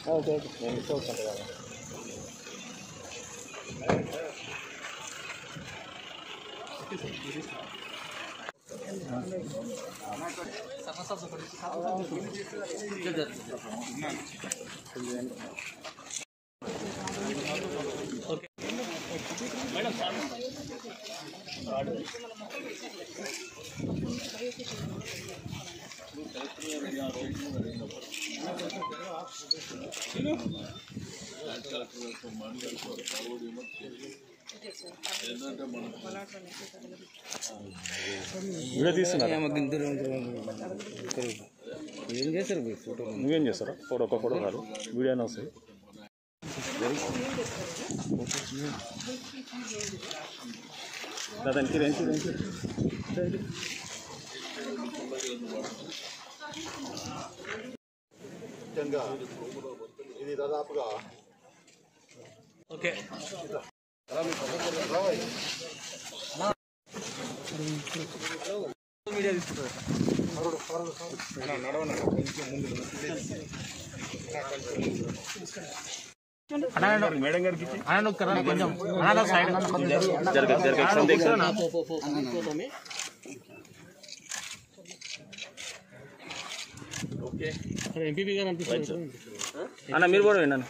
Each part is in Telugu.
ఓకే ఓకే నేను మిస్ అవుతుంటా కదా వీడియో తీస్తున్నారు ఏం చేశారు మీరు ఫోటో నువ్వేం చేస్తారా ఫోటో ఒక ఫోటో కాదు వీడియోనే వస్తాయి దానికి రేంచి రేంచి ముఖ్యంగా ఇది దాదాపుగా ఓకే మీడియా తీసుకుంటారు మేడం గారికి అన్న కొంచెం అన్న సైడ్ జరగ జరగ సందేహం ఎంపీపీ గారు అనిపిస్తుంది అన్న మీరు కూడా విన్నాను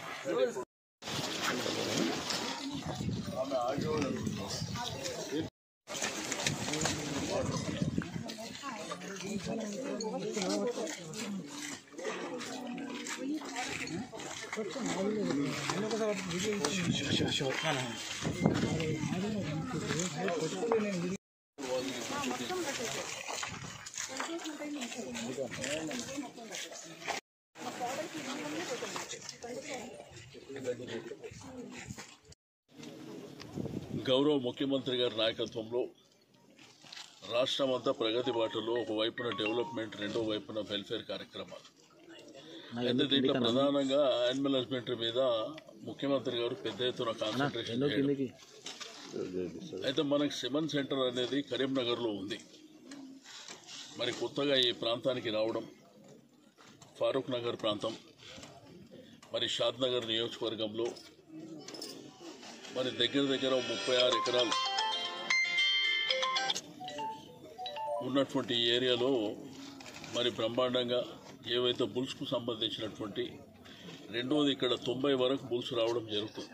గౌరవ ముఖ్యమంత్రి గారి నాయకత్వంలో రాష్ట్రం అంతా ప్రగతి బాటలో ఒకవైపున డెవలప్మెంట్ రెండో వైపున వెల్ఫేర్ కార్యక్రమాలు అయితే దీంట్లో ప్రధానంగా యానిమల్ హస్బెండరీ మీద ముఖ్యమంత్రి గారు పెద్ద ఎత్తున కాన్సన్ట్రేషన్ చేయడం. అయితే మనకి సిమన్ సెంటర్ అనేది కరీంనగర్లో ఉంది మరి కొత్తగా ఈ ప్రాంతానికి రావడం ఫారూక్ నగర్ ప్రాంతం మరి షాద్ నగర్ నియోజకవర్గంలో మరి దగ్గర దగ్గర ముప్పై ఆరు ఎకరాలు ఉన్నటువంటి ఈ ఏరియాలో మరి బ్రహ్మాండంగా ఏవైతే బుల్స్కు సంబంధించినటువంటి రెండోది ఇక్కడ తొంభై వరకు బుల్స్ రావడం జరుగుతుంది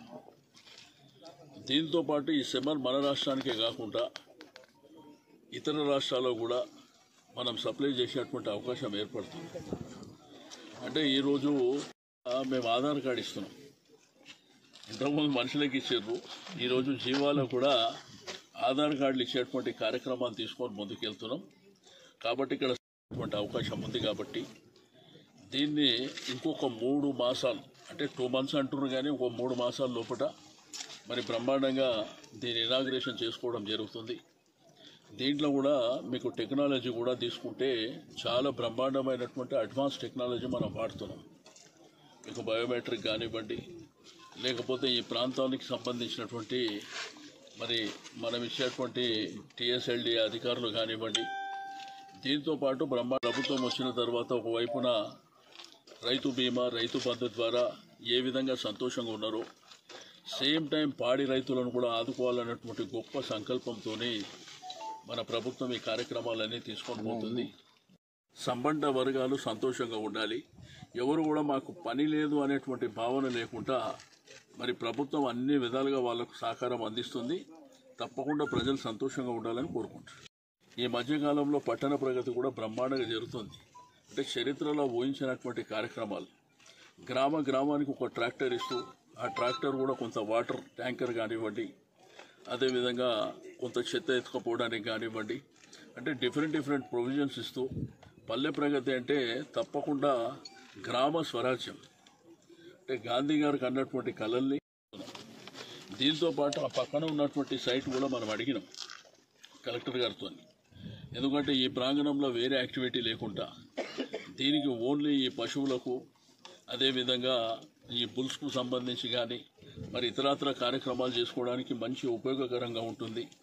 దీంతో పాటు ఈ సెమన్ మన రాష్ట్రానికే కాకుండా ఇతర రాష్ట్రాల్లో కూడా మనం సప్లై చేసేటువంటి అవకాశం ఏర్పడుతుంది అంటే ఈరోజు ఆ, మేము ఆధార్ కార్డు ఇస్తున్నాం ఇంతకుముందు మనుషులకు ఇచ్చారు ఈరోజు జీవాలకు కూడా ఆధార్ కార్డులు ఇచ్చేటువంటి కార్యక్రమాన్ని తీసుకొని ముందుకెళ్తున్నాం కాబట్టి ఇక్కడ అటువంటి అవకాశం ఉంది కాబట్టి దీన్ని ఇంకొక మూడు మాసాలు అంటే టూ మంత్స్ అంటున్నారు కానీ ఒక మూడు మాసాల లోపల మరి బ్రహ్మాండంగా దీని ఇనాగ్రేషన్ చేసుకోవడం జరుగుతుంది దీంట్లో కూడా మీకు టెక్నాలజీ కూడా తీసుకుంటే చాలా బ్రహ్మాండమైనటువంటి అడ్వాన్స్ టెక్నాలజీ మనం వాడుతున్నాం మీకు బయోమెట్రిక్ కానివ్వండి లేకపోతే ఈ ప్రాంతానికి సంబంధించినటువంటి మరి మనం ఇచ్చేటువంటి టిఎస్ఎల్డి అధికారులు కానివ్వండి దీంతో పాటు బ్రహ్మ ప్రభుత్వం వచ్చిన తర్వాత ఒకవైపున రైతు బీమా రైతు బంధు ద్వారా ఏ విధంగా సంతోషంగా ఉన్నారో సేమ్ టైం పాడి రైతులను కూడా ఆదుకోవాలన్నటువంటి గొప్ప సంకల్పంతో మన ప్రభుత్వం ఈ కార్యక్రమాలన్నీ తీసుకొని పోతుంది సంబంధ వర్గాలు సంతోషంగా ఉండాలి ఎవరు కూడా మాకు పని లేదు అనేటువంటి భావన లేకుండా మరి ప్రభుత్వం అన్ని విధాలుగా వాళ్ళకు సహకారం అందిస్తుంది తప్పకుండా ప్రజలు సంతోషంగా ఉండాలని కోరుకుంటారు ఈ మధ్యకాలంలో పట్టణ ప్రగతి కూడా బ్రహ్మాండంగా జరుగుతుంది అంటే చరిత్రలో ఊహించినటువంటి కార్యక్రమాలు గ్రామ గ్రామానికి ఒక ట్రాక్టర్ ఇస్తూ ఆ ట్రాక్టర్ కూడా కొంత వాటర్ ట్యాంకర్ కానివ్వండి అదేవిధంగా కొంత చెత్త ఎత్తుకపోవడానికి కానివ్వండి అంటే డిఫరెంట్ డిఫరెంట్ ప్రొవిజన్స్ ఇస్తూ పల్లె ప్రగతి అంటే తప్పకుండా గ్రామ స్వరాజ్యం అంటే గాంధీ గారికి అన్నటువంటి కళల్ని దీంతో పాటు ఆ పక్కన ఉన్నటువంటి సైట్ కూడా మనం అడిగినాం కలెక్టర్ గారితో ఎందుకంటే ఈ ప్రాంగణంలో వేరే యాక్టివిటీ లేకుండా దీనికి ఓన్లీ ఈ పశువులకు అదేవిధంగా ఈ బుల్స్కు సంబంధించి కానీ మరి ఇతరత్ర కార్యక్రమాలు చేసుకోవడానికి మంచి ఉపయోగకరంగా ఉంటుంది